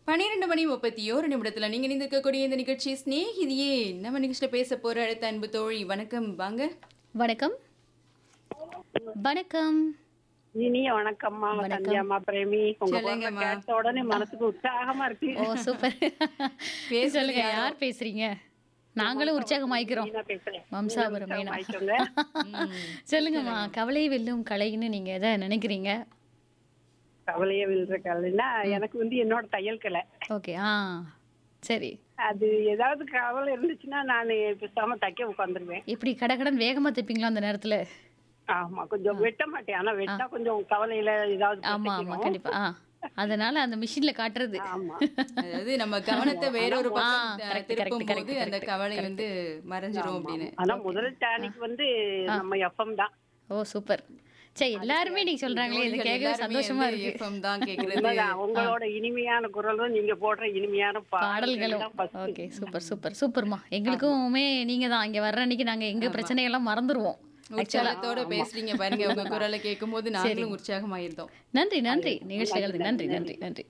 பன்னிரெண்டு மணி முப்பத்தி ஓரு நிமிடத்துல நீங்க நிந்திருக்கக்கூடிய இந்த நிகழ்ச்சி ஸ்நேகிதியே நம்ம நிகழ்ச்சியில பேச போற அடுத்த அன்பு தோழி வணக்கம் வாங்க வணக்கம் வணக்கம் இனிய வணக்கம்மா வணக்கம். சந்தியாமா பிரேமி உங்க குரலை சொல்லுங்கம்மா. கேட்ட உடனே மனசுக்கு உற்சாகமா இருக்கு ஓ சூப்பர் பேசுறது சொல்லுங்க யாரோ? யார் பேசுறீங்க நாங்களும் உற்சாகமாயிக்கிறோம் மீனா பேசுறேன் வம்சாபுரம் மீனா ஆயிக்கோங்க. சொல்லுங்கம்மா கவலை வெல்லும் கலைன்னு நீங்க எதை நினைக்கிறீங்க கவலையே விழுற கலைன்னா எனக்கு வந்து என்னோட தையல் கலை ஓகே ஆ சரி அது ஏதாவது கவலை இருந்துச்சுன்னா நான் பேசாம தைக்க உட்காந்துருவேன் எப்படி கடகடன் வேகமா தைப்பீங்களா அந்த நேரத்துல ஆமா கொஞ்சம் வெட்ட மாட்டேன் ஆனா வெட்டா கொஞ்சம் கவலையில ஏதாவது ஆமா ஆமா பிரச்சனைக்கும். கண்டிப்பா ஆ அதனால அந்த மிஷின்ல காட்டுறது ஆமா அதாவது நம்ம கவனத்தை வேறொரு பக்கம் ஆ, correct, திருப்பும் correct, போது correct, அந்த கவலை வந்து மறைஞ்சிரும் அப்படின்னு ஆனா முதல் டானிக் வந்து நம்ம எஃப்எம் தான் ஓ சூப்பர் சரி எல்லாருமே நீங்க சொல்றாங்களே இது தோழிகள் கேட்கவே எல்லாருமே சந்தோஷமா வந்து இருக்கு FM தான் கேக்குறது உண்மைதான். உங்களோட இனிமையான குரலும் நீங்க போடுற இனிமையான பாடல்களும் தான் first. ஓகே சூப்பர் சூப்பர் சூப்பர்மா எங்களுக்குமே நீங்க தான் இங்க வர்ற அன்னைக்கு நாங்க எங்க பிரச்சனையெல்லாம் மறந்துருவோம் உற்சாகத்தோட பேசுறீங்க பாருங்க உங்க குரலை கேட்கும் போது நாங்களும் உற்சாகமாயிருந்தோம் நன்றி நன்றி நிகழ்ச்சிகளுக்கு நன்றி நன்றி நன்றி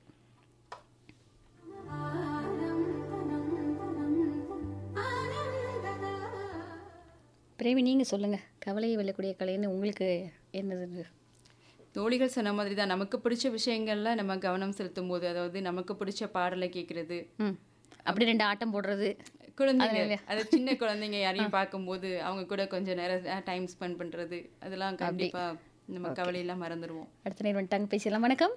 பிரேமி நீங்க சொல்லுங்க கவலையை வெல்லக்கூடிய கலைன்னு உங்களுக்கு என்னது தோழிகள் சொன்ன மாதிரி தான் நமக்கு பிடிச்ச விஷயங்கள்ல நம்ம கவனம் செலுத்தும் போது அதாவது நமக்கு பிடிச்ச பாடலை கேட்கறது ம் அப்படி ரெண்டு ஆட்டம் போடுறது குழந்தைங்க அது சின்ன குழந்தைங்க யாரையும் பார்க்கும்போது அவங்க கூட கொஞ்ச நேரம் டைம் ஸ்பெண்ட் பண்றது அதெல்லாம் கண்டிப்பா நம்ம கவலையெல்லாம் மறந்துடுவோம் அடுத்த நேரம் வந்துட்டாங்க பேசலாம் வணக்கம்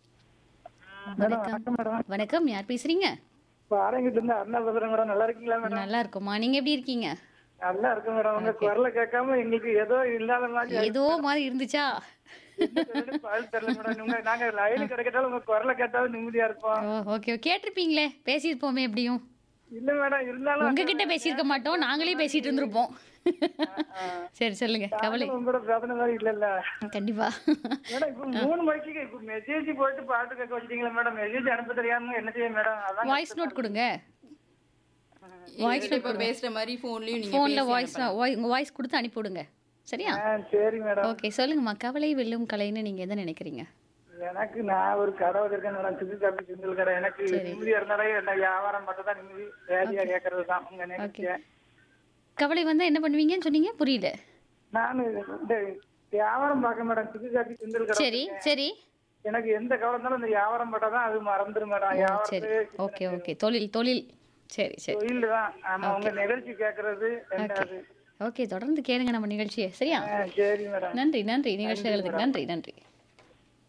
வணக்கம் வணக்கம் யார் பேசுறீங்க இப்போ ஆரங்கிட்டு இருந்து அருணா பேசுறேன் மேடம் நல்லா இருக்கீங்களா மேடம் நல்லா இருக்கோம்மா நீங்க எப்படி இருக்கீங்க நல்லா இருக்கு மேடம் உங்க குரலை கேட்காம எங்களுக்கு ஏதோ இல்லாத மாதிரி ஏதோ மாதிரி இருந்துச்சா என்ன சொல்றதுன்னு பதில் தெரியல மேடம் உங்க நாங்க லைன் கிடைக்கட்டாலும் உங்க குரலை கேட்டாலும் நிம்மதியா இருப்போம் ஓ ஓகே கேட்டிருப்பீங்களே பேசியிருப்போமே எப்படியும் இல்ல மேடம் இருந்தாலும் உங்ககிட்ட பேசியிருக்க மாட்டோம் நாங்களே பேசிட்டு இருந்திருப்போம் சரி சொல்லுங்க கவலை உங்களோட பிரச்சனை மாதிரி இல்ல இல்ல கண்டிப்பா மேடம் இப்ப மூணு மணிக்கு இப்ப மெசேஜ் போட்டு பாட்டு கேட்க வச்சிட்டீங்களா மேடம் மெசேஜ் அனுப்ப தெரியாம என்ன செய்ய மேடம் அதான் வாய்ஸ் நோட் கொடுங்க வாய்ஸ் இப்ப பேசுற மாதிரி போன்லயும் நீங்க ஃபோன்ல பேசி வாய்ஸ் உங்க வாய்ஸ் கொடுத்து அனுப்பி விடுங்க சரியா ஆ, சரி மேடம் ஓகே சொல்லுங்கம்மா கவலை வெல்லும் கலைன்னு நீங்க எதை நினைக்கிறீங்க எனக்கு நான் ஒரு கடை வச்சிருக்கேன் மேடம் சிந்து காப்பி சிந்தல் கடை எனக்கு நிம்மதியா இருந்தாலே என்ன வியாபாரம் மட்டும் தான் நிம்மதி வேதியா கேட்கறது தான் உங்க நினைக்க கவலை வந்தா என்ன பண்ணுவீங்கன்னு சொன்னீங்க புரியல நான் இந்த வியாபாரம் பார்க்க மேடம் சிந்து காப்பி சிந்தல் கடை சரி சரி எனக்கு எந்த கவலை இருந்தாலும் இந்த வியாபாரம் பட்டா தான் அது மறந்துடும் மேடம் சரி வியாபாரத்து ஓகே ஓகே தொழில் தொழில் சரி சரி தொழில் தான் ஆமா உங்க நிகழ்ச்சி கேட்கறது ரெண்டாவது ஓகே தொடர்ந்து கேளுங்க நம்ம நிகழ்ச்சியை சரியா ஆ, சரி மேடம் நன்றி நன்றி நிகழ்ச்சிகளுக்கு நன்றி நன்றி